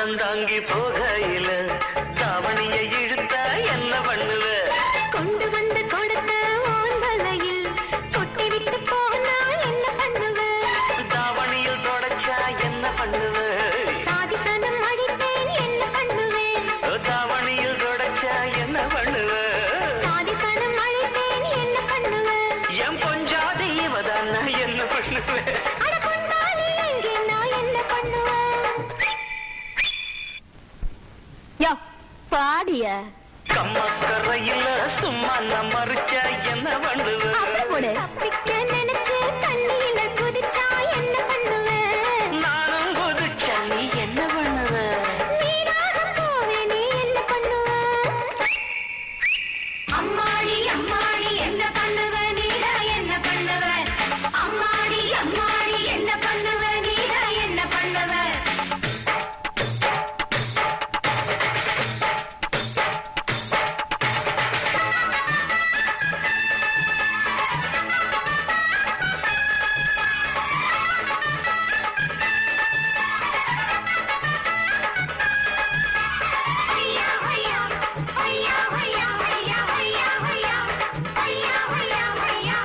கண்டந்தாங்கி போகையில தாவணியை இழுத்த என்ன பண்ணுவ கொண்டு வந்து கொடுத்த ஓந்தலையில் கொட்டி விட்டு போனா என்ன பண்ணுவ தாவணியில் தொடச்சா என்ன பண்ணுவ சாதிசனம் அடிப்பேன் என்ன பண்ணுவேன் தாவணியில் தொடச்சா என்ன பண்ணுவ சாதிசனம் அழிப்பேன் என்ன பண்ணுவேன் என் பொஞ்சாதி இவதான் நான் என்ன பண்ணுவேன் அட கொண்டாடி எங்கே நான் என்ன பண்ணுவேன் யோ பாடிய கம்மக்கரையில சும்மா நான் மறிச்சா என்ன பண்ணுவ அப்படி போடு தப்பிக்க நினைச்சு தண்ணியில குதிச்சா என்ன பண்ணுவேன் நானும் குதிச்சா நீ என்ன பண்ணுவ நீராக போவே நீ என்ன பண்ணுவ அம்மாடி அம்மாடி என்ன பண்ணுவ நீரா என்ன பண்ணுவ அம்மாடி அம்மாடி என்ன பண்ணுவ நீரா என்ன பண்ணுவ ஹையா ஹையா ஹையா ஹையா ஹையா ஹையா ஹையா ஹையா ஹையா ஹையா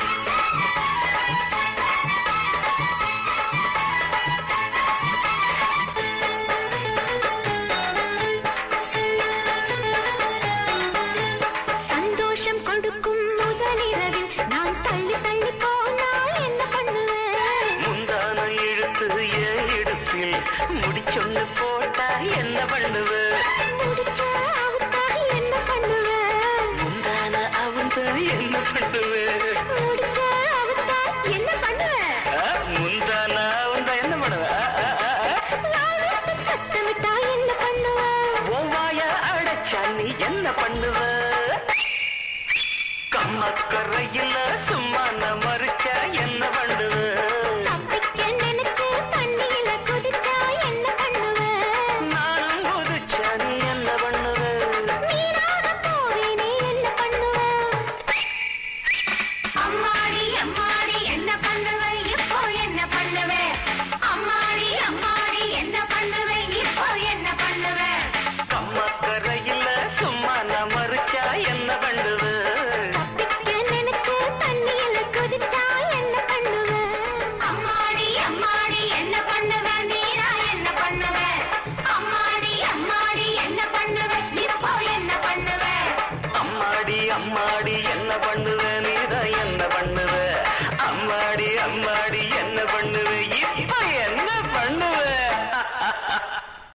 சந்தோஷம் கொடுக்கும் முதலிரவில் நான் தள்ளி தள்ளி போனால் என்ன பண்ணுவேன் முந்தான இழுத்து ஏன் இடுப்பில் முடிச்சொன்னு போட்டா என்ன பண்ணுவ முடிச்சா அவுத்தா என்ன பண்ணுவேன் முந்தான அவங்க என்ன பண்ணுவ முடி